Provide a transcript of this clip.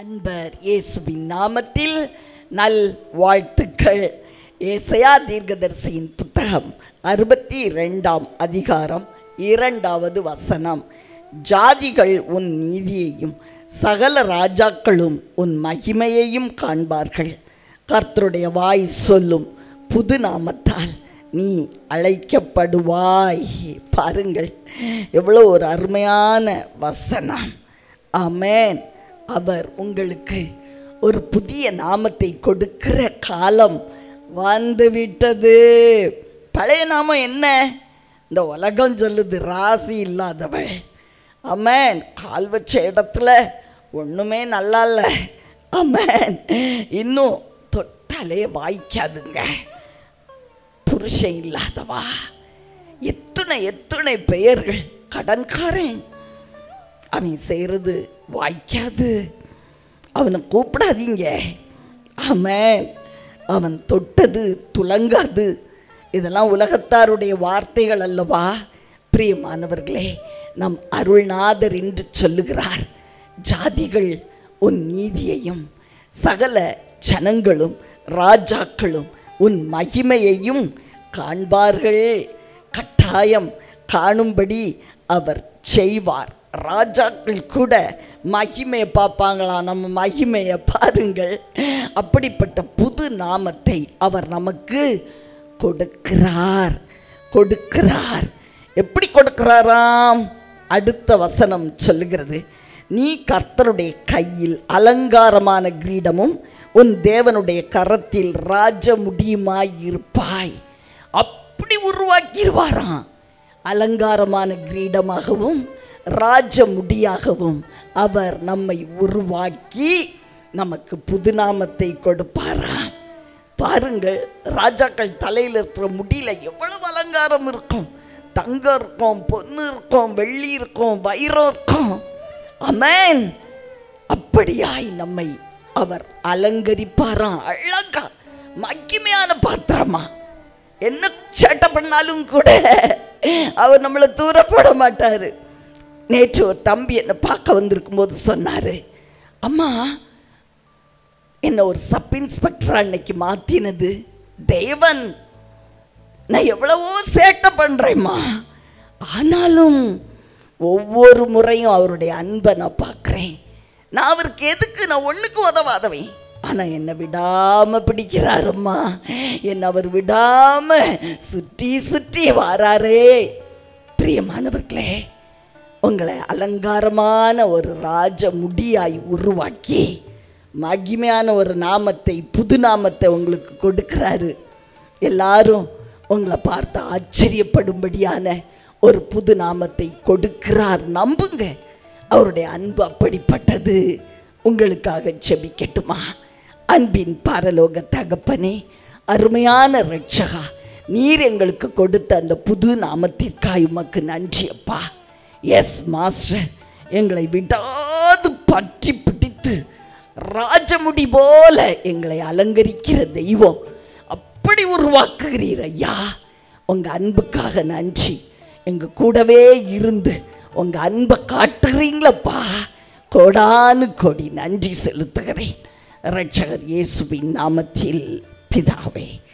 அன்பர் இயேசுவின் நாமத்தில் நல் வாழ்த்துக்கள் ஏசையா தீர்க்கதரிசியின் புத்தகம் அறுபத்தி இரண்டாம் அதிகாரம் இரண்டாவது வசனம் ஜாதிகள் உன் நீதியையும் சகல ராஜாக்களும் உன் மகிமையையும் காண்பார்கள் கர்த்தருடைய வாய் சொல்லும் புது நாமத்தால் நீ அழைக்கப்படுவாய் பாருங்கள் எவ்வளோ ஒரு அருமையான வசனம் ஆமென் அவர் உங்களுக்கு ஒரு புதிய நாமத்தை கொடுக்கிற காலம் வந்துவிட்டது பழைய நாமம் என்ன இந்த உலகம் சொல்லுது ராசி இல்லாதவள் ஆமென் கால் வச்ச இடத்துல ஒன்றுமே நல்லா இல்லை ஆமென் இன்னும் தொட்டாலே வாய்க்காதுங்க புருஷன் இல்லாதவா எத்தனை எத்தனை பெயர்கள் கடன்காரன் அவன் செய்கிறது வாய்க்காது அவனை கூப்பிடாதீங்க ஆமாம் அவன் தொட்டது துலங்காது இதெல்லாம் உலகத்தாருடைய வார்த்தைகள் அல்லவா பிரியமானவர்களே நம் அருள்நாதர் என்று சொல்லுகிறார் ஜாதிகள் உன் நீதியையும் சகல ஜனங்களும் ராஜாக்களும் உன் மகிமையையும் காண்பார்கள் கட்டாயம் காணும்படி அவர் செய்வார் ராஜாக்கள் கூட மகிமையை பார்ப்பாங்களாம் நம்ம மகிமையை பாருங்கள் அப்படிப்பட்ட புது நாமத்தை அவர் நமக்கு கொடுக்கிறார் கொடுக்கிறார் எப்படி கொடுக்கிறாராம் அடுத்த வசனம் சொல்லுகிறது நீ கர்த்தருடைய கையில் அலங்காரமான கிரீடமும் உன் தேவனுடைய கரத்தில் ராஜ முடியுமாய் இருப்பாய் அப்படி உருவாக்கிடுவாராம் அலங்காரமான கிரீடமாகவும் ராஜ முடியாகவும் அவர் நம்மை உருவாக்கி நமக்கு புதுநாமத்தை கொடுப்பாராம் பாருங்கள் ராஜாக்கள் தலையில் இருக்கிற முடியில எவ்வளவு அலங்காரம் இருக்கும் தங்கம் இருக்கும் பொண்ணு இருக்கும் வெள்ளி இருக்கும் வைரம் இருக்கும் அமேன் அப்படியாய் நம்மை அவர் அலங்கரிப்பாராம் அழகா மகிமையான பாத்திரமா என்ன சேட்டை பண்ணாலும் கூட அவர் நம்மளை தூரப்பட மாட்டார் நேற்று ஒரு தம்பி என்னை பார்க்க வந்திருக்கும் போது சொன்னார் அம்மா என்னை ஒரு சப் இன்ஸ்பெக்டர் அன்னைக்கு மாற்றினது தேவன் நான் எவ்வளவோ சேட்டை பண்ணுறேம்மா ஆனாலும் ஒவ்வொரு முறையும் அவருடைய அன்பை நான் பார்க்குறேன் நான் அவருக்கு எதுக்கு நான் ஒன்றுக்கு உதவாதவன் ஆனால் என்னை விடாமல் பிடிக்கிறாரம்மா என்னை அவர் விடாமல் சுற்றி சுற்றி வாராரே பிரியமானவர்களே உங்களை அலங்காரமான ஒரு ராஜ முடியாய் உருவாக்கி மகிமையான ஒரு நாமத்தை புது நாமத்தை உங்களுக்கு கொடுக்குறாரு எல்லாரும் உங்களை பார்த்து ஆச்சரியப்படும்படியான ஒரு புது நாமத்தை கொடுக்கிறார் நம்புங்க அவருடைய அன்பு அப்படிப்பட்டது உங்களுக்காக செபிக்கட்டுமா அன்பின் பரலோக தகப்பனே அருமையான ரட்சகா நீர் எங்களுக்கு கொடுத்த அந்த புது நாமத்திற்காய் உமக்கு நன்றி அப்பா எஸ் மாஸ்டர் எங்களை விடாது பற்றி பிடித்து ராஜமுடி போல எங்களை அலங்கரிக்கிற தெய்வம் அப்படி உருவாக்குகிறீர் ஐயா உங்கள் அன்புக்காக நன்றி எங்கள் கூடவே இருந்து உங்கள் அன்பை காட்டுறீங்களப்பா கோடானு கோடி நன்றி செலுத்துகிறேன் ரட்சகர் இயேசுவின் நாமத்தில் பிதாவே